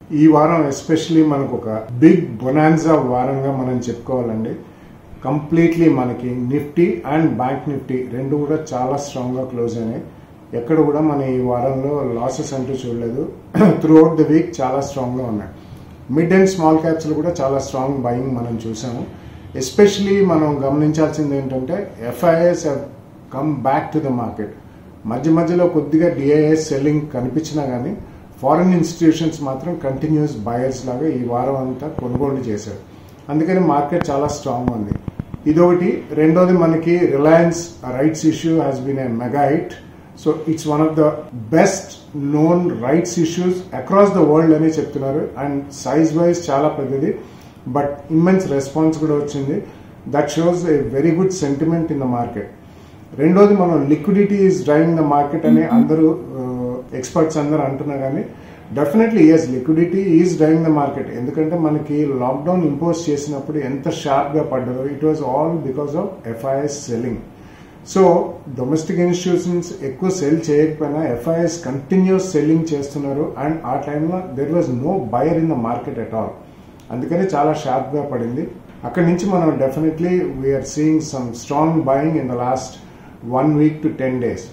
ఈ వారం ఎస్పెషలీ మనకు ఒక బిగ్ బొనాన్జా వారంగా మనం చెప్పుకోవాలండి కంప్లీట్లీ మనకి నిఫ్టీ అండ్ బ్యాంక్ నిఫ్టీ రెండు కూడా చాలా స్ట్రాంగ్గా క్లోజ్ అయినాయి ఎక్కడ కూడా మన ఈ వారంలో లాసెస్ అంటూ చూడలేదు త్రూ అవుట్ ది వీక్ చాలా స్ట్రాంగ్గా ఉన్నాయి మిడ్ అండ్ స్మాల్ క్యాప్స్లో కూడా చాలా స్ట్రాంగ్ బయింగ్ మనం చూసాము ఎస్పెషలీ మనం గమనించాల్సింది ఏంటంటే FIs come back to the market మధ్య మధ్యలో కొద్దిగా డిఐఎస్ సెల్లింగ్ కనిపించినా కానీ ఫారిన్ ఇన్స్టిట్యూషన్స్ మాత్రం కంటిన్యూస్ బయర్స్ లాగా ఈ వారం అంతా కొనుగోలు చేశారు అందుకని మార్కెట్ చాలా స్ట్రాంగ్ ఉంది ఇదొకటి రెండోది మనకి Reliance rights issue has been a mega hit so it's one of the best known rights issues across the world అని చెప్తున్నారు అండ్ సైజ్ వైజ్ చాలా పెద్దది బట్ ఇమ్మెన్స్ రెస్పాన్స్ కూడా వచ్చింది that shows a very good sentiment in the market రెండోది మనం liquidity is driving the market అని అందరూ ఎక్స్పర్ట్స్ అందరూ అంటున్నా కానీ definitely yes liquidity is driving the market ఎందుకంటే మనకి లాక్డౌన్ ఇంపోజ్ చేసినప్పుడు ఎంత షార్ప్గా పడ్డదో it was all because of FIs selling so domestic institutions ఎక్కువ సెల్ చేయకపోయినా ఎఫ్ఐఎస్ కంటిన్యూస్ సెల్లింగ్ చేస్తున్నారు అండ్ ఆ టైంలో there was no buyer in the market at all అందుకని చాలా షార్ప్గా పడింది అక్కడి నుంచి మనం definitely we're seeing some strong buying in the last one week to ten days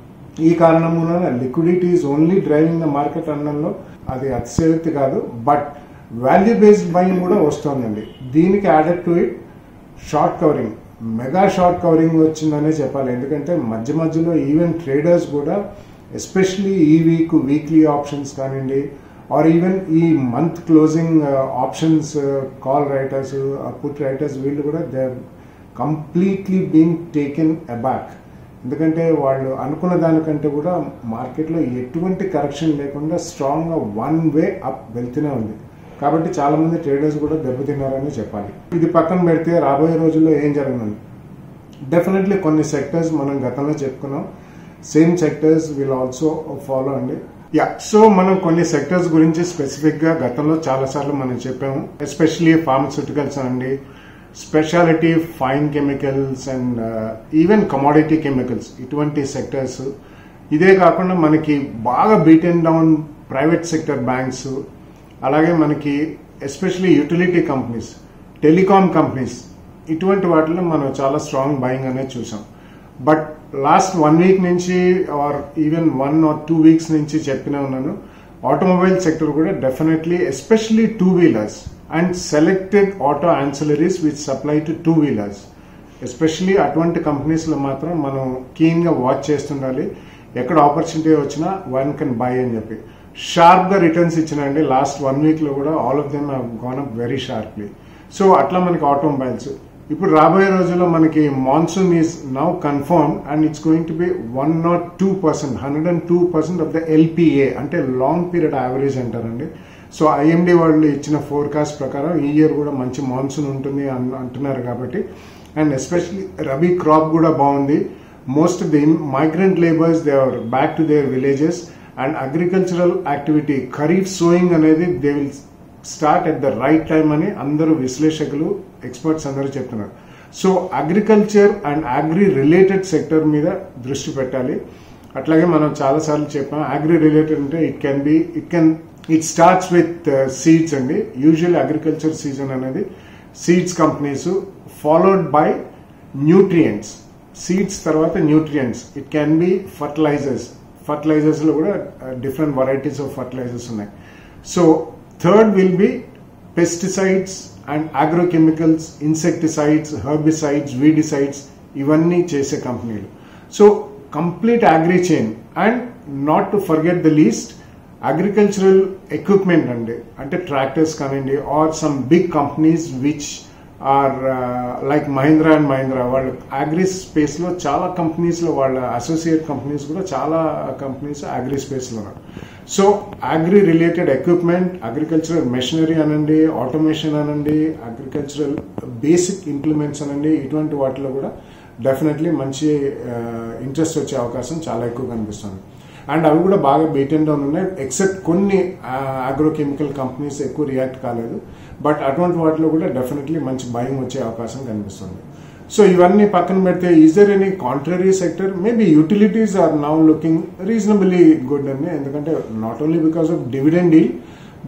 ఈ కారణం మూలన liquidity is only driving the market అనడంలో అది అతిశయోక్తి కాదు బట్ వాల్యూ బేస్డ్ బయింగ్ కూడా వస్తుందండి దీనికి added to it short covering mega short covering వచ్చిందనే చెప్పాలి ఎందుకంటే మధ్య మధ్యలో ఈవెన్ ట్రేడర్స్ కూడా ఎస్పెషలీ ఈ వీక్ వీక్లీ ఆప్షన్స్ కానివ్వండి ఆర్ ఈవెన్ ఈ month closing options call writers put writers వీళ్ళు కూడా they completely been taken aback ఎందుకంటే వాళ్ళు అనుకున్న దానికంటే కూడా మార్కెట్లో ఎటువంటి కరెక్షన్ లేకుండా స్ట్రాంగ్గా వన్ వే అప్ వెళ్తూనే ఉంది కాబట్టి చాలా మంది ట్రేడర్స్ కూడా దెబ్బతిన్నారని చెప్పాలి ఇది పక్కన పెడితే రాబోయే రోజుల్లో ఏం జరగనుంది డెఫినెట్లీ కొన్ని సెక్టర్స్ మనం గతంలో చెప్పుకున్నాం same sectors will also follow అండి యా సో మనం కొన్ని సెక్టర్స్ గురించి స్పెసిఫిక్ గా గతంలో చాలా సార్లు మనం చెప్పాము ఎస్పెషలీ ఫార్మస్యూటికల్స్ అండి speciality fine chemicals and even commodity chemicals ఇటువంటి సెక్టర్స్ ఇదే కాకుండా మనకి బాగా beaten down private sector banks అలాగే మనకి especially utility companies telecom companies ఇటువంటి వాటిలో మనం చాలా స్ట్రాంగ్ బయింగ్ అనేది చూసాం బట్ లాస్ట్ వన్ వీక్ నుంచి or even one or two weeks నుంచి చెప్పినా ఉన్నాను ఆటోమొబైల్ సెక్టర్ కూడా definitely especially two wheelers and selected auto ancillaries which supply to two wheelers especially అటువంటి కంపెనీస్లో మాత్రం మనం కీన్గా వాచ్ చేస్తుండాలి ఎక్కడ ఆపర్చునిటీ వచ్చినా వన్ కెన్ బై అని చెప్పి షార్ప్గా రిటర్న్స్ ఇచ్చినండి లాస్ట్ వన్ వీక్లో కూడా all of them gone up very sharply so అట్లా మనకి ఆటోమొబైల్స్ ఇప్పుడు రాబోయే రోజుల్లో మనకి monsoon is now confirm and it's going to be one not two percent hundred and two percent of the LPA అంటే long period average అంటారండి so IMD వాళ్ళు ఇచ్చిన ఫోర్కాస్ట్ ప్రకారం ఈ ఇయర్ కూడా మంచి మాన్సూన్ ఉంటుంది అంటున్నారు కాబట్టి అండ్ ఎస్పెషలీ రబీ క్రాప్ కూడా బాగుంది most of the migrant labours they are back to their villages and agricultural activity kharif sowing అనేది they will start at the right time అని అందరూ విశ్లేషకులు ఎక్స్పర్ట్స్ అందరూ చెప్తున్నారు so agriculture and agri related sector మీద దృష్టి పెట్టాలి అట్లాగే మనం చాలాసార్లు చెప్పాం అగ్రి రిలేటెడ్ అంటే it can be it can it starts with seeds అండి యూజువల్ అగ్రికల్చర్ సీజన్ అనేది seeds companies followed by nutrients seeds తర్వాత nutrients it can be fertilizers ఫర్టిలైజర్స్లో కూడా డిఫరెంట్ వెరైటీస్ ఆఫ్ ఫర్టిలైజర్స్ ఉన్నాయి so third will be pesticides and agrochemicals insecticides herbicides weedicides ఇవన్నీ చేసే కంపెనీలు so complete agri chain and not to forget the least agricultural equipment అండి అంటే tractors కానివ్వండి or some big companies which are like Mahindra and Mahindra వాళ్ళు agri స్పేస్లో చాలా కంపెనీస్లో వాళ్ళ అసోసియేట్ కంపెనీస్ కూడా చాలా కంపెనీస్ అగ్రి స్పేస్లో ఉన్నారు so agri related equipment agricultural machinery అనండి ఆటోమేషన్ అనండి అగ్రికల్చరల్ బేసిక్ ఇంప్లిమెంట్స్ అనండి ఇటువంటి వాటిలో కూడా డెఫినెట్లీ మంచి ఇంట్రెస్ట్ వచ్చే అవకాశం చాలా ఎక్కువ కనిపిస్తుంది అండ్ అవి కూడా బాగా బీటెన్ డౌన్ ఉన్నాయి ఎక్సెప్ట్ కొన్ని అగ్రోకెమికల్ కంపెనీస్ ఎక్కువ రియాక్ట్ కాలేదు బట్ అటువంటి వాటిలో కూడా డెఫినెట్లీ మంచి భయం వచ్చే అవకాశం కనిపిస్తుంది సో ఇవన్నీ పక్కన పెడితే is there any contrary sector maybe utilities are now looking reasonably good అండి ఎందుకంటే not only because of dividend deal but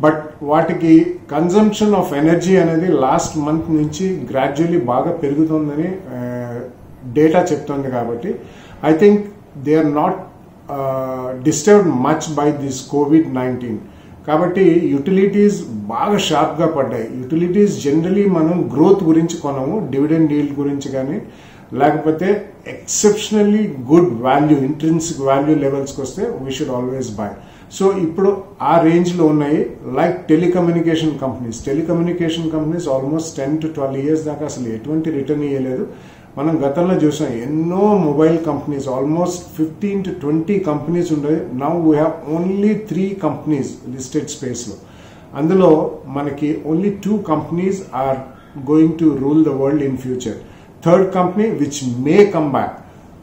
వాటికి కన్జంప్షన్ ఆఫ్ ఎనర్జీ అనేది లాస్ట్ మంత్ నుంచి గ్రాడ్యువల్లీ బాగా పెరుగుతుందని డేటా చెప్తుంది కాబట్టి I think they are not disturbed much by this COVID nineteen కాబట్టి యూటిలిటీస్ బాగా షార్ప్గా పడ్డాయి యూటిలిటీస్ జనరలీ మనం గ్రోత్ గురించి కొనము డివిడెండ్ డీల్ గురించి కానీ లేకపోతే exceptionally good value intrinsic value లెవెల్స్కి వస్తే we should always buy so ఇప్పుడు ఆ రేంజ్లో ఉన్నాయి like telecommunication companies telecommunication companies almost ten to twelve years దాకా అసలు ఎటువంటి రిటర్న్ ఇవ్వలేదు మనం గతంలో చూసాం ఎన్నో mobile companies almost fifteen to twenty companies ఉండేవి now we have only three companies listed స్పేస్లో అందులో మనకి only two companies are going to rule the world in future third company which may come back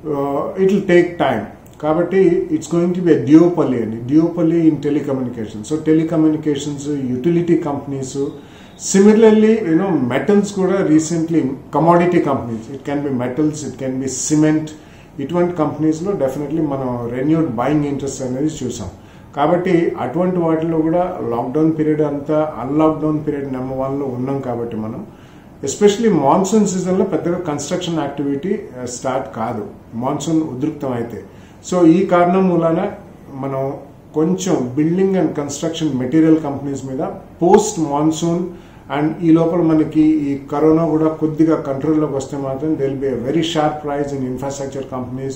it will take time కాబట్టి it's going to be duopoly అండి duopoly in telecommunication so telecommunications utility companies similarly you know metals కూడా recently commodity companies it can be metals it can be cement ఇటువంటి కంపెనీస్లో definitely మనం renewed buying interest అనేది చూసాం కాబట్టి అటువంటి వాటిలో కూడా లాక్డౌన్ పీరియడ్ అంతా అన్లాక్డౌన్ పీరియడ్ నెంబర్ వన్లో ఉన్నాం కాబట్టి మనం ఎస్పెషలీ మాన్సూన్ సీజన్లో పెద్దగా కన్స్ట్రక్షన్ యాక్టివిటీ స్టార్ట్ కాదు మాన్సూన్ ఉద్రిక్తం అయితే సో ఈ కారణం మూలాన మనం కొంచెం building and construction material companies మీద పోస్ట్ మాన్సూన్ అండ్ ఈ లోపల మనకి ఈ కరోనా కూడా కొద్దిగా కంట్రోల్లోకి వస్తే మాత్రం there'll be very sharp price in infrastructure companies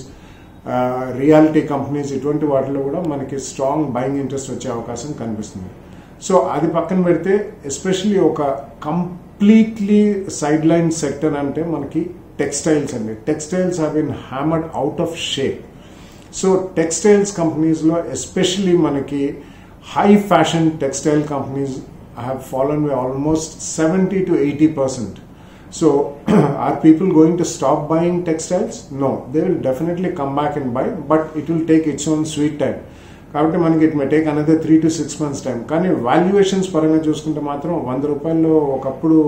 realty companies ఇటువంటి వాటిలో కూడా మనకి స్ట్రాంగ్ బయింగ్ ఇంట్రెస్ట్ వచ్చే అవకాశం కనిపిస్తుంది సో అది పక్కన పెడితే ఎస్పెషలీ ఒక కంప్లీట్లీ సైడ్ లైన్ సెక్టర్ అంటే మనకి టెక్స్టైల్స్ అండి textiles have been hammered out of shape so textiles కంపెనీస్లో ఎస్పెషలీ మనకి high fashion textile companies have fallen by almost seventy to eighty percent so are people going to stop buying textiles no they will definitely come back and buy but it will take its own sweet time కాబట్టి మనకి it may take another three to six months time కానీ valuations పరంగా చూసుకుంటే మాత్రం వంద రూపాయల్లో ఒకప్పుడు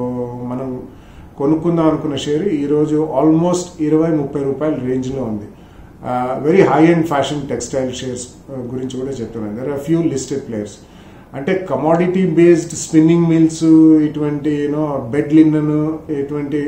మనం కొనుక్కుందాం అనుకున్న షేర్ ఈరోజు ఆల్మోస్ట్ ఇరవై ముప్పై రూపాయల రేంజ్లో ఉంది very high and fashion textile shares గురించి కూడా చెప్తున్నాను there are few listed players అంటే కమాడిటీ బేస్డ్ స్పిన్నింగ్ మిల్స్ ఇటువంటి యూనో బెడ్ లినన్ ఇటువంటి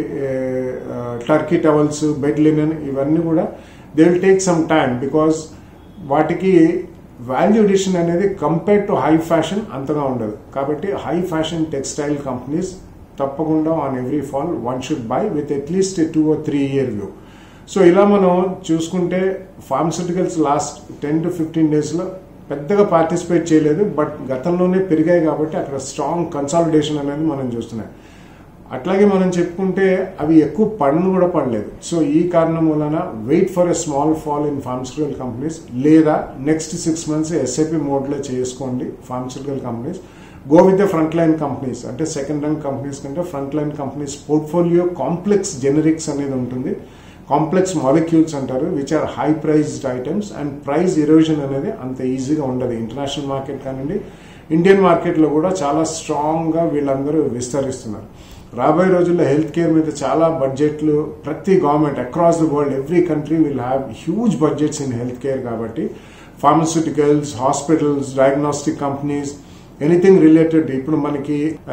టర్కీ టవల్స్ బెడ్ లినన్ ఇవన్నీ కూడా they will take some time because వాటికి వాల్యూ ఎడిషన్ అనేది కంపేర్ టు హై ఫ్యాషన్ అంతగా ఉండదు కాబట్టి హై ఫ్యాషన్ టెక్స్టైల్ కంపెనీస్ తప్పకుండా on every fall one should buy with at least two or three year view so ఇలా మనం చూసుకుంటే pharmaceuticals last ten to fifteen డేస్లో పెద్దగా పార్టిసిపేట్ చేయలేదు బట్ గతంలోనే పెరిగాయి కాబట్టి అక్కడ స్ట్రాంగ్ కన్సాలిడేషన్ అనేది మనం చూస్తున్నాం అట్లాగే మనం చెప్పుకుంటే అవి ఎక్కువ పడను కూడా పడలేదు సో ఈ కారణం వలన wait for a small fall in pharmaceutical companies లేదా నెక్స్ట్ సిక్స్ మంత్స్ ఎస్ఐపి మోడ్లో చేసుకోండి pharmaceutical companies go with the front line companies అంటే సెకండ్ ర్యాంక్ కంపెనీస్ కంటే front line companies portfolio complex generics అనేది ఉంటుంది కాంప్లెక్స్ మాలిక్యూల్స్ అంటారు which are high priced items and price erosion అనేది అంత ఈజీగా ఉండదు ఇంటర్నేషనల్ మార్కెట్ కానివ్వండి ఇండియన్ మార్కెట్లో కూడా చాలా స్ట్రాంగ్గా వీళ్ళందరూ విస్తరిస్తున్నారు రాబోయే రోజుల్లో హెల్త్ కేర్ మీద చాలా బడ్జెట్లు ప్రతి government across the world every country will have huge budgets in health care కాబట్టి pharmaceuticals hospitals diagnostic companies anything related ఇప్పుడు మనకి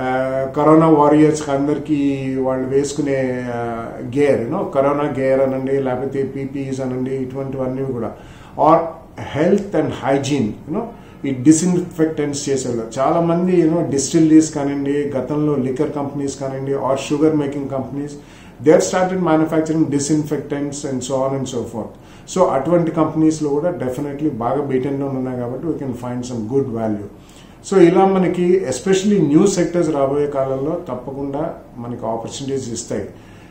కరోనా వారియర్స్ అందరికి వాళ్ళు వేసుకునే గేర్ యూనో కరోనా గేర్ అనండి లేకపోతే పీపీఈస్ అనండి ఇటువంటివన్నీ కూడా are health and hygiene you know ఈ డిస్ఇన్ఫెక్టెంట్స్ చేసేవాళ్ళు చాలా మంది యూనో డిస్టిల్లరీస్ కానివ్వండి గతంలో లిక్కర్ కంపెనీస్ కానివ్వండి or sugar making companies they've started manufacturing disinfectants and so on and so forth so అటువంటి కంపెనీస్లో కూడా డెఫినెట్లీ బాగా బీటెన్లో ఉన్నాయి కాబట్టి we can find some good value so ఇలా మనకి ఎస్పెషలీ న్యూ సెక్టర్స్ రాబోయే కాలంలో తప్పకుండా మనకి ఆపర్చునిటీస్ ఇస్తాయి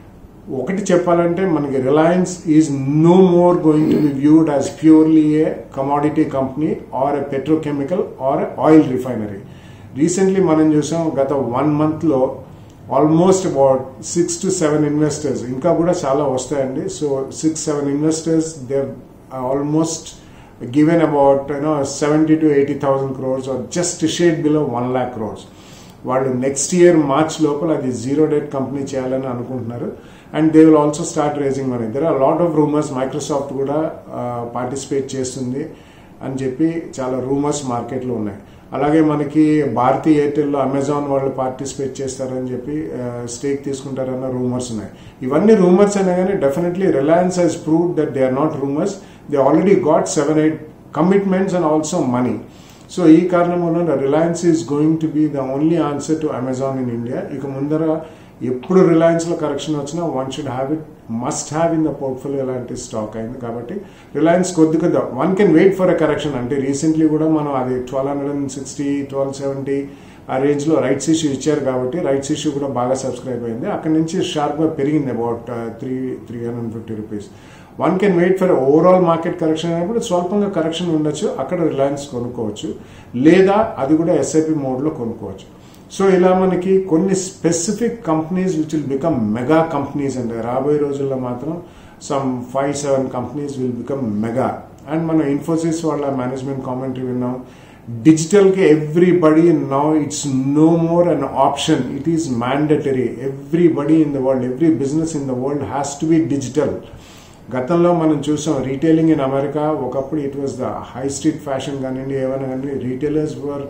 ఒకటి చెప్పాలంటే మనకి Reliance is no more going to be viewed as purely a commodity company or a petrochemical or a oil refinery recently మనం చూసాం గత వన్ మంత్లో almost about six to seven investors ఇంకా కూడా చాలా వస్తాయండి so six seven investors they almost given about you know 70 to 80,000 crores or just a shade below 1 lakh crores వాళ్ళు next year March లోపల అది జీరో డేట్ కంపెనీ చేయాలని అనుకుంటున్నారు and they will also start raising money there are lot of rumours Microsoft కూడా participate చేస్తుంది అని చెప్పి చాలా రూమర్స్ మార్కెట్లో ఉన్నాయి అలాగే మనకి భారతీ ఎయిర్టెల్లో అమెజాన్ వాళ్ళు పార్టిసిపేట్ చేస్తారని చెప్పి స్టేక్ తీసుకుంటారన్న రూమర్స్ ఉన్నాయి ఇవన్నీ రూమర్స్ అయినా కానీ definitely Reliance has prove that they are not rumours they already got seven eight commitments and also money so ఈ కారణం వలన Reliance is going to be the only answer to Amazon in India ఇక ముందర ఎప్పుడు రిలయన్స్లో correction వచ్చినా one should have it must have in the portfolio లాంటి stock అయింది కాబట్టి రిలయన్స్ కొద్ది కొద్ది one can wait for a correction అంటే రీసెంట్లీ కూడా మనం అది twelve hundred and sixty twelve seventy ఆ రేంజ్లో రైట్స్ ఇష్యూ ఇచ్చారు కాబట్టి రైట్స్ ఇష్యూ కూడా బాగా సబ్స్క్రైబ్ అయింది అక్కడ నుంచి షార్ప్గా పెరిగింది about three three hundred fifty rupees one can wait for overall market correction అయినప్పుడు స్వల్పంగా కరెక్షన్ ఉండొచ్చు అక్కడ రిలయన్స్ కొనుక్కోవచ్చు లేదా అది కూడా ఎస్ఐపి మోడ్లో కొనుక్కోవచ్చు సో ఇలా మనకి కొన్ని specific companies which will become mega companies అంటే రాబోయే రోజుల్లో మాత్రం some five seven companies will become mega and మనం ఇన్ఫోసిస్ వాళ్ళ మేనేజ్మెంట్ కామెంటరీ విన్నాం డిజిటల్కి everybody now it's no more an option it is mandatory everybody in the world every business in the world has to be digital గతంలో మనం చూసాం retailing in America ఒకప్పుడు it was the high street fashion కానివ్వండి ఏమైనా కానీ retailers were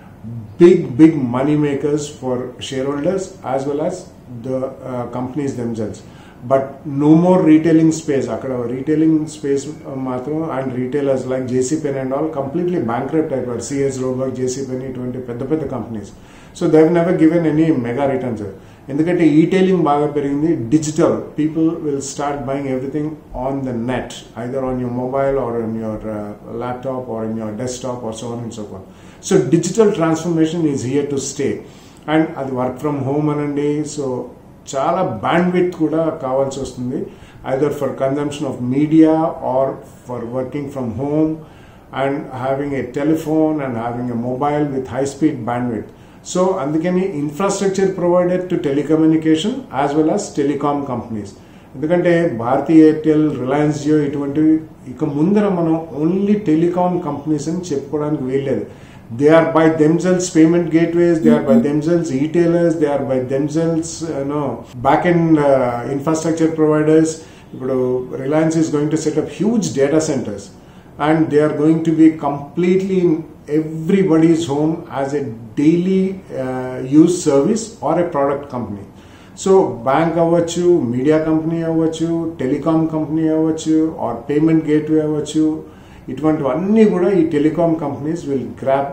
big big money makers for share holders as well as the companies themselves but no more retailing space అక్కడ retailing space మాత్రం and retailers like JC Penney and all completely bankrupt అయిపోయారు సిఎస్ Roebuck JC Penney ఇటువంటి పెద్ద పెద్ద companies so they never given any mega returns ఎందుకంటే etailing బాగా పెరిగింది digital people will start buying everything on the net either on your mobile or in your laptop are in your desktop or so on and so far so digital transformation is here to stay and అది work from home అనండి so చాలా bandwidth కూడా కావాల్సి వస్తుంది either for consumption of media or for working from home and having a telephone and having a mobile with high speed bandwidth so అందుకని infrastructure provided to telecommunication as well as telecom companies ఎందుకంటే Bharti Airtel Reliance Jio ఇటువంటివి ఇక ముందర మనం only telecom companies అని చెప్పుకోవడానికి వీల్లేదు they are by themselves payment gateways they are by themselves etailers they are by themselves no backend infrastructure providers ఇప్పుడు Reliance is going to set up huge data centres and they are going to be completely in everybody's home as a daily uh, use service or a product company so bank అవ్వచ్చు media company అవ్వచ్చు telecom company అవ్వచ్చు or payment gateway అవ్వచ్చు ఇటువంటివన్నీ కూడా ఈ telecom companies will grab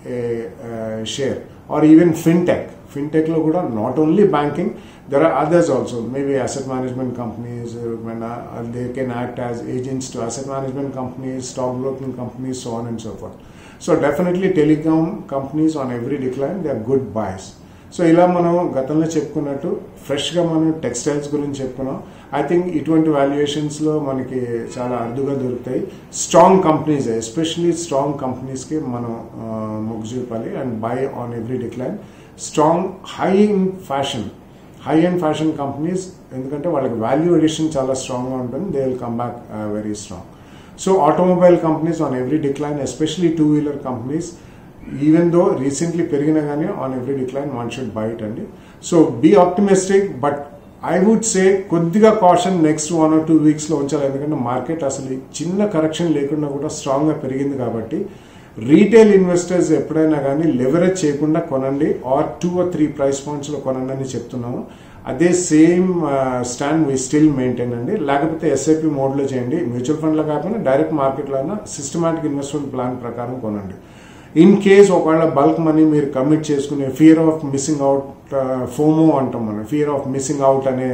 share or even fintech ఫిన్టెక్లో కూడా not only banking there are others also maybe asset management companies they can act as agents to asset management companies stock broking companies so on and so far so definitely telecom companies on every decline they are good buys so ఇలా మనం గతంలో చెప్పుకున్నట్టు ఫ్రెష్గా మనం textiles గురించి చెప్పుకున్నాం I think ఇటువంటి వాల్యుయేషన్స్లో మనకి చాలా అరుదుగా దొరుకుతాయి స్ట్రాంగ్ కంపెనీస్ ఎస్పెషలీ స్ట్రాంగ్ కంపెనీస్కి మనం మొగ్గు చూపాలి and buy on every decline strong high in fashion high and fashion companies ఎందుకంటే వాళ్ళకి వాల్యూ ఎడిషన్ చాలా స్ట్రాంగ్గా ఉంటుంది they will come back very strong so automobile companies on every decline especially two wheeler companies even though recently పెరిగినా కానీ on every decline one should buy it అండి so be optimistic but I would say కొద్దిగా caution next one or two వీక్స్లో ఉంచాలి ఎందుకంటే market అసలు చిన్న correction లేకుండా కూడా స్ట్రాంగ్గా పెరిగింది కాబట్టి రీటైల్ ఇన్వెస్టర్స్ ఎప్పుడైనా కానీ లెవరేజ్ చేయకుండా కొనండి or two or three price పాయింట్స్లో కొనండి అని చెప్తున్నాము అదే same stand we still maintain అండి లేకపోతే ఎస్ఐపి మోడ్లో చేయండి మ్యూచువల్ ఫండ్లో కాకుండా డైరెక్ట్ మార్కెట్లో అయినా సిస్టమాటిక్ ఇన్వెస్ట్మెంట్ ప్లాన్ ప్రకారం కొనండి ఇన్ కేస్ ఒకవేళ బల్క్ మనీ మీరు కమిట్ చేసుకునే fear of missing out FOMO అంటాం మనం ఫియర్ ఆఫ్ మిస్సింగ్ అవుట్ అనే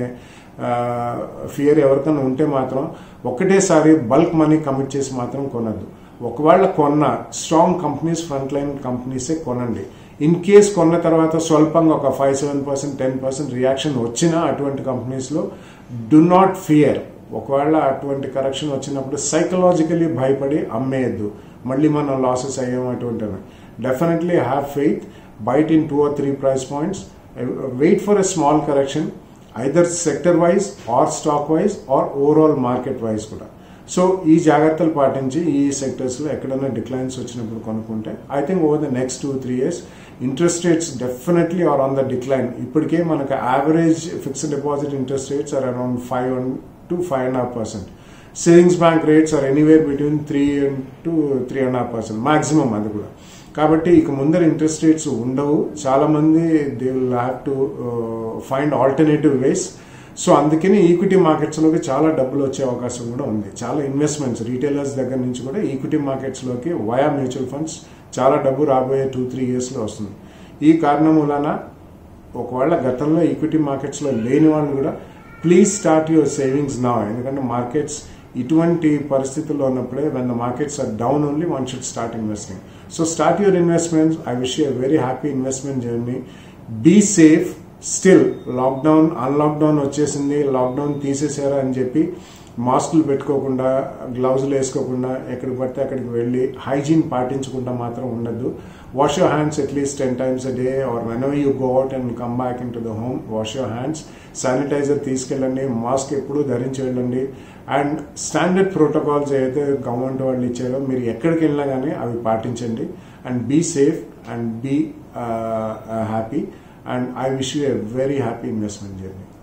ఫియర్ ఎవరికైనా ఉంటే మాత్రం ఒకటేసారి బల్క్ మనీ కమిట్ చేసి మాత్రం కొనద్దు ఒకవేళ కొన్న స్ట్రాంగ్ కంపెనీస్ ఫ్రంట్ లైన్ కంపెనీసే కొనండి ఇన్ కేస్ కొన్న తర్వాత స్వల్పంగా ఒక five seven percent ten percent reaction వచ్చినా అటువంటి కంపెనీస్లో డు నాట్ ఫియర్ ఒకవేళ అటువంటి కరెక్షన్ వచ్చినప్పుడు సైకలాజికలీ భయపడి అమ్మేయద్దు మళ్ళీ మనం లాసెస్ అయ్యాం అటువంటి definitely have faith buy it in two or three price points wait for a small correction either sector wise or stock wise or overall market wise కూడా so ఈ జాగ్రత్తలు పాటించి ఈ సెక్టర్స్లో ఎక్కడైనా డిక్లైన్స్ వచ్చినప్పుడు కొనుక్కుంటే I think over the next two three years interest rates definitely are on the decline ఇప్పటికే మనకు average fixed deposit interest rates are around five to five and half percent savings bank rates are anywhere between three and to three and half percent maximum అది కూడా కాబట్టి ఇక ముందర interest rates ఉండవు చాలా మంది they will have to find alternative ways so అందుకని equity మార్కెట్స్లోకి చాలా డబ్బులు వచ్చే అవకాశం కూడా ఉంది చాలా ఇన్వెస్ట్మెంట్స్ రీటైలర్స్ దగ్గర నుంచి కూడా ఈక్విటీ మార్కెట్స్లోకి వయా మ్యూచువల్ ఫండ్స్ చాలా డబ్బు రాబోయే టూ త్రీ ఇయర్స్లో వస్తుంది ఈ కారణం వలన ఒకవేళ గతంలో ఈక్విటీ మార్కెట్స్లో లేని వాళ్ళు కూడా ప్లీజ్ స్టార్ట్ యువర్ సేవింగ్స్ నా ఎందుకంటే మార్కెట్స్ ఇటువంటి పరిస్థితుల్లో ఉన్నప్పుడే when the markets are down only one should start investing so start your investments I wish you very happy investment journey be safe still lockdown unlockdown వచ్చేసింది lockdown తీసేసారా అని చెప్పి మాస్కులు పెట్టుకోకుండా గ్లౌజులు వేసుకోకుండా ఎక్కడికి పడితే అక్కడికి వెళ్ళి హైజీన్ పాటించకుండా మాత్రం ఉండద్దు wash your hands at least ten times a day or whenever you go out and come back into the home wash your hands sanitiser తీసుకెళ్ళండి మాస్క్ ఎప్పుడూ ధరించి వెళ్ళండి అండ్ స్టాండర్డ్ ప్రోటోకాల్స్ ఏదైతే గవర్నమెంట్ వాళ్ళు ఇచ్చారో మీరు ఎక్కడికి వెళ్ళినా కానీ అవి పాటించండి and be safe and be happy and I wish you a very happy investment journey.